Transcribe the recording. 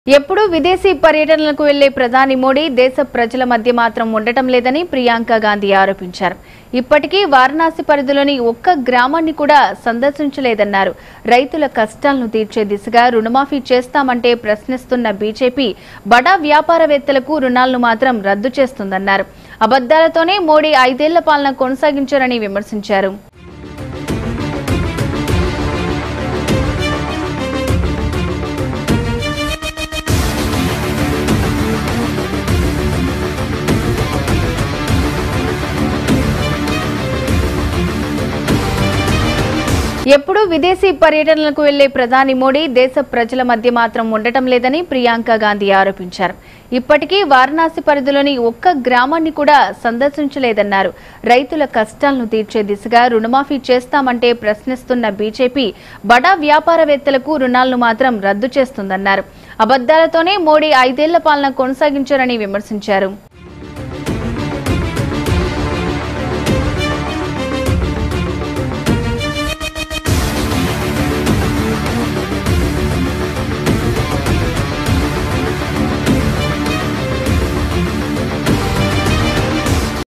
ఎప్పుడూ విదేశీ పర్యటనలకు వెళ్లే ప్రధాని మోడీ దేశ ప్రజల మధ్య మాత్రం ఉండటం లేదని ప్రియాంక గాంధీ ఆరోపించారు ఇప్పటికీ వారణాసి పరిధిలోని ఒక్క గ్రామాన్ని కూడా సందర్శించలేదన్నారు రైతుల కష్టాలను తీర్చే దిశగా రుణమాఫీ చేస్తామంటే ప్రశ్నిస్తున్న బీజేపీ బడా వ్యాపారవేత్తలకు రుణాలను మాత్రం రద్దు చేస్తుందన్నారు అబద్దాలతోనే మోడీ ఐదేళ్ల పాలన కొనసాగించారని విమర్శించారు ఎప్పుడూ విదేశీ పర్యటనలకు వెళ్లే ప్రధాని మోడీ దేశ ప్రజల మధ్య మాత్రం ఉండటం లేదని ప్రియాంక గాంధీ ఆరోపించారు ఇప్పటికీ వారణాసి పరిధిలోని ఒక్క గ్రామాన్ని కూడా సందర్శించలేదన్నారు రైతుల కష్టాలను తీర్చే దిశగా రుణమాఫీ చేస్తామంటే ప్రశ్నిస్తున్న బీజేపీ బడా వ్యాపారవేత్తలకు రుణాలను మాత్రం రద్దు చేస్తుందన్నారు అబద్దాలతోనే మోడీ ఐదేళ్ల పాలన కొనసాగించారని విమర్శించారు